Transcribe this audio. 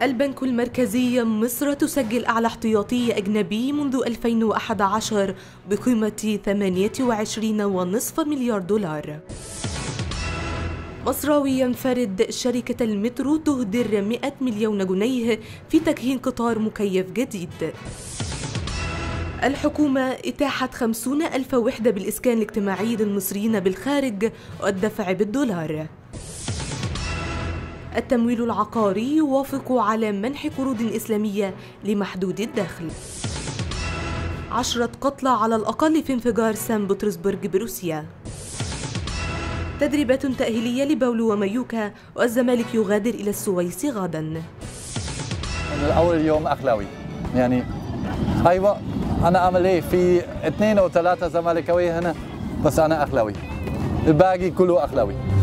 البنك المركزي مصر تسجل أعلى احتياطي أجنبي منذ 2011 بقيمة 28.5 مليار دولار مصراوي ينفرد شركة المترو تهدر 100 مليون جنيه في تكهين قطار مكيف جديد الحكومة إتاحت خمسون ألف وحدة بالإسكان الاجتماعي للمصريين بالخارج والدفع بالدولار التمويل العقاري يوافق على منح قروض إسلامية لمحدود الدخل عشرة قتلى على الأقل في انفجار سان بطرسبرغ بروسيا تدريبات تأهيلية لبولو وميوكا والزمالك يغادر إلى السويس غدا من اول يوم اخلاوي يعني ايوه انا اعمل ايه في اثنين او ثلاثه زمالكاويه هنا بس انا اخلاوي الباقي كله اخلاوي